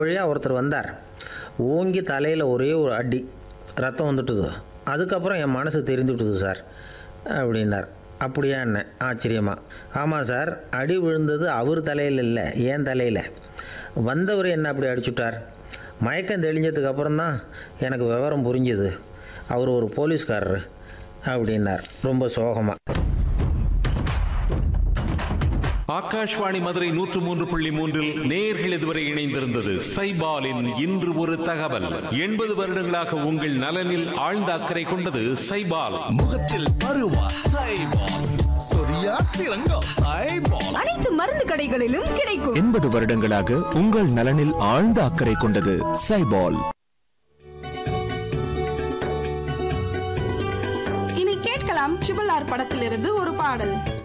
வழியாக ஒருத்தர் வந்தார் ஓங்கி தலையில் ஒரே ஒரு அடி ரத்தம் வந்துட்டுது அதுக்கப்புறம் என் மனசு தெரிந்து விட்டுது சார் அப்படின்னார் அப்படியா என்ன ஆச்சரியமா ஆமாம் சார் அடி விழுந்தது அவர் தலையில் இல்லை ஏன் தலையில் வந்தவர் என்ன அப்படி அடிச்சுட்டார் மயக்கம் தெளிஞ்சதுக்கு அப்புறம் தான் எனக்கு விவரம் புரிஞ்சுது அவர் ஒரு போலீஸ்காரரு அப்படின்னார் ரொம்ப சோகமாக ஆகாஷ்வாணி மதுரை நூற்று மூன்று புள்ளி மூன்றில் நேர்கள் இதுவரை இணைந்திருந்தது சைபாலின் இன்று ஒரு தகவல் எண்பது வருடங்களாக உங்கள் நலனில் ஆழ்ந்த அக்கறை கொண்டது சைபால் முகத்தில் பருவா சைபால் சொரியா சிறங்கம் சைபால் அனைத்து மருந்து கடைகளிலும் கிடைக்கும் எண்பது வருடங்களாக உங்கள் நலனில் ஆழ்ந்த அக்கறை கொண்டது சைபால் இனி கேட்கலாம் ட்ரிபிள் ஆர் படத்திலிருந்து ஒரு பாடல்